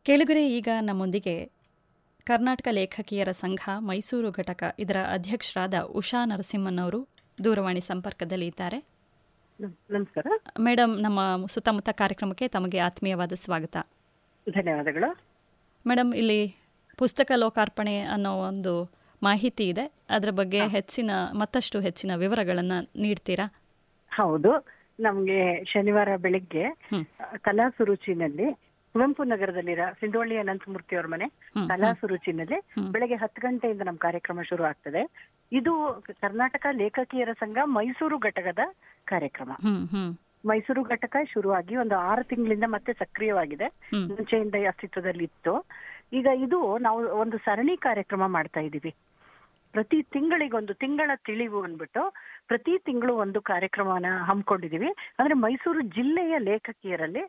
ಕೇಳುಗರೆ ಈಗ ನಮ್ಮೊಂದಿಗೆ ಕರ್ನಾಟಕ ಲೇಖಕಿಯರ ಸಂಘ ಮೈಸೂರು ಘಟಕ ಇದರ ಅಧ್ಯಕ್ಷರಾದ ಉಷಾ ನರಸಿಂಹನ್ ಅವರು ದೂರವಾಣಿ ಸಂಪರ್ಕದಲ್ಲಿ ಇದ್ದಾರೆ ನಮ್- ನಮಸ್ಕಾರ ಮೇಡಮ್ ನಮ್ಮ ಸುತ್ತಮುತ್ತ ಕಾರ್ಯಕ್ರಮಕ್ಕೆ ತಮಗೆ ಆತ್ಮೀಯವಾದ ಸ್ವಾಗತ ಧನ್ಯವಾದಗಳು ಮೇಡಮ್ ಇಲ್ಲಿ ಪುಸ್ತಕ ಲೋಕಾರ್ಪಣೆ ಅನ್ನೋ ಒಂದು ಮಾಹಿತಿ ಇದೆ ಅದರ ಬಗ್ಗೆ ಹೆಚ್ಚಿನ ಮತ್ತಷ್ಟು ಹೆಚ್ಚಿನ ವಿವರಗಳನ್ನು ನೀಡ್ತೀರಾ ಹೌದು ನಮ್ಗೆ ಶನಿವಾರ ಬೆಳಿಗ್ಗೆ ಹ್ಮ್. ಆ, ಕಲಾ ಸುರುಚಿನಲ್ಲಿ ಕುವೆಂಪು ನಗರದಲ್ಲಿರೋ ಸಿಂಧೋಳಿ ಅನಂತಮೂರ್ತಿ ಅವ್ರ ಮನೆ ಹ್ಮ್, ಕಲಾ ಸುರುಚಿನಲ್ಲಿ ಹ್ಮ್. ಬೆಳಗ್ಗೆ ಹತ್ತು ಗಂಟೆಯಿಂದ ನಮ್ಮ ಕಾರ್ಯಕ್ರಮ ಶುರು ಆಗ್ತದೆ ಇದು ಕರ್ನಾಟಕ ಲೇಖಕಿಯರ ಸಂಘ ಮೈಸೂರು ಘಟಕದ ಕಾರ್ಯಕ್ರಮ ಹ್ಮ್ ಹ್ಮ್ ಮೈಸೂರು ಘಟಕ ಶುರುವಾಗಿ ಒಂದು ಆರು ತಿಂಗಳಿಂದ ಮತ್ತೆ ಸಕ್ರಿಯವಾಗಿದೆ ಹ್ಮ್. ಮುಂಚೆಯಿಂದ ಅಸ್ತಿತ್ವದಲ್ಲಿ ಇತ್ತು ಈಗ ಇದು ನಾವು ಒಂದು ಸರಣಿ ಕಾರ್ಯಕ್ರಮ ಮಾಡ್ತಾ ಇದ್ದೀವಿ ಪ್ರತಿ ತಿಂಗಳಿಗೊಂದು ತಿಂಗಳ ತಿಳಿವು ಅಂದ್ಬಿಟ್ಟು ಪ್ರತಿ ತಿಂಗಳು ಒಂದು ಕಾರ್ಯಕ್ರಮನ ಹಮ್ಮಿಕೊಂಡಿದೀವಿ ಅಂದ್ರೆ ಮೈಸೂರು ಜಿಲ್ಲೆಯ ಲೇಖಕಿಯರಲ್ಲಿ